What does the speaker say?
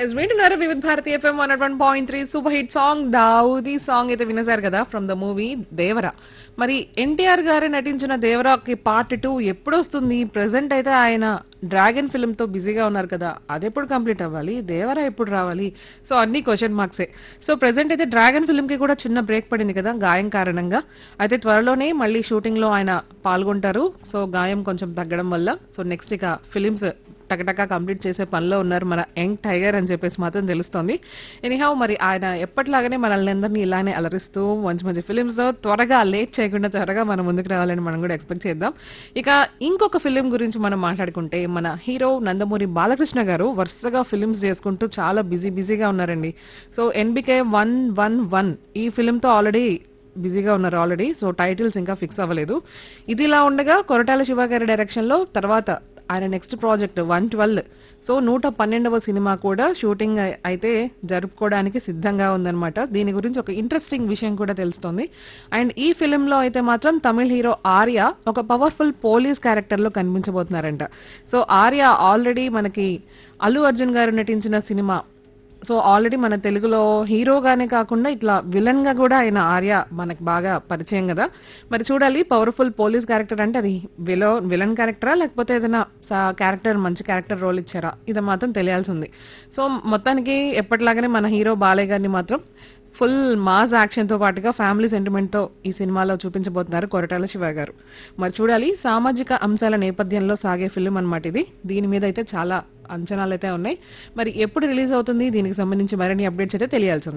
yes వింటున్నారు Vividh Bharati FM one one point three super hit song దావుది song అయితే వినేశారు కదా ఫ్రమ్ ద మూవీ దేవరా మరి ఎన్టీఆర్ గారు నటించిన దేవరాకి పార్ట్ టూ ఎప్పుడు వస్తుంది ప్రెసెంట్ అయితే ఆయన డ్రాగన్ ఫిల్మ్ తో బిజీగా ఉన్నారు కదా అది ఎప్పుడు కంప్లీట్ అవ్వాలి దేవరా ఎప్పుడు రావాలి సో అన్ని క్వశ్చన్ మార్క్సే సో ప్రెసెంట్ అయితే డ్రాగన్ ఫిల్మ్ కి కూడా చిన్న బ్రేక్ పడింది కదా గాయం కారణంగా అయితే త్వరలోనే మళ్ళీ షూటింగ్ లో ఆయన పాల్గొంటారు సో గాయం కొంచెం తగ్గడం వల్ల సో నెక్స్ట్ ఇక ఫిలిమ్స్ టకటకా కంప్లీట్ చేసే పనిలో ఉన్నారు మన యంగ్ టైగర్ అని చెప్పేసి మాత్రం తెలుస్తోంది ఎనీహౌ మరి ఆయన ఎప్పటిలాగానే మనల్ని అందరినీ ఇలానే అలరిస్తూ మంచి మంచి ఫిలిమ్స్ త్వరగా లేట్ చేయకుండా త్వరగా మనం ముందుకు రావాలని మనం కూడా ఎక్స్పెక్ట్ చేద్దాం ఇక ఇంకొక ఫిలిం గురించి మనం మాట్లాడుకుంటే మన హీరో నందమూరి బాలకృష్ణ గారు వరుసగా ఫిలిమ్స్ చేసుకుంటూ చాలా బిజీ బిజీగా ఉన్నారండి so NBK one one one ఈ ఫిలింతో ఆల్రెడీ బిజీగా ఉన్నారు ఆల్రెడీ సో టైటిల్స్ ఇంకా ఫిక్స్ అవ్వలేదు ఇది ఇలా ఉండగా కొరటాల శివ గారి డైరెక్షన్ లో తర్వాత ఆయన next project one twelve so నూట పన్నెండవ సినిమా కూడా షూటింగ్ అయి- అయితే జరుపుకోవడానికి సిద్ధంగా ఉందన్నమాట దీని గురించి ఒక ఇంట్రెస్టింగ్ విషయం కూడా తెలుస్తోంది అండ్ ఈ ఫిలిం లో అయితే మాత్రం తమిళ హీరో ఆర్య ఒక పవర్ఫుల్ పోలీస్ క్యారెక్టర్ లో కనిపించబోతున్నారంట సో ఆర్య ఆల్రెడీ మనకి అల్లు అర్జున్ గారు నటించిన సినిమా సో ఆల్రెడీ మన తెలుగులో హీరోగానే కాకుండా ఇట్లా విలన్ గా కూడా ఆయన ఆర్య మనకు బాగా పరిచయం కదా మరి చూడాలి పవర్ఫుల్ పోలీస్ క్యారెక్టర్ అంటే అది విలో విలన్ క్యారెక్టరా లేకపోతే ఏదైనా క్యారెక్టర్ మంచి క్యారెక్టర్ రోల్ ఇచ్చారా ఇది మాత్రం తెలియాల్సి ఉంది సో మొత్తానికి ఎప్పటిలాగానే మన హీరో బాలయ్య గారిని మాత్రం ఫుల్ మాస్ యాక్షన్ తో పాటుగా ఫ్యామిలీ సెంటిమెంట్ తో ఈ సినిమాలో చూపించబోతున్నారు కొరటాల శివ గారు మరి చూడాలి సామాజిక అంశాల నేపథ్యంలో సాగే ఫిల్మ్ అన్నమాట ఇది దీని మీద అయితే చాలా అంచనాలు అయితే ఉన్నాయి మరి ఎప్పుడు రిలీజ్ అవుతుంది దీనికి సంబంధించి మరిన్ని అప్డేట్స్ అయితే తెలియాల్సి ఉంది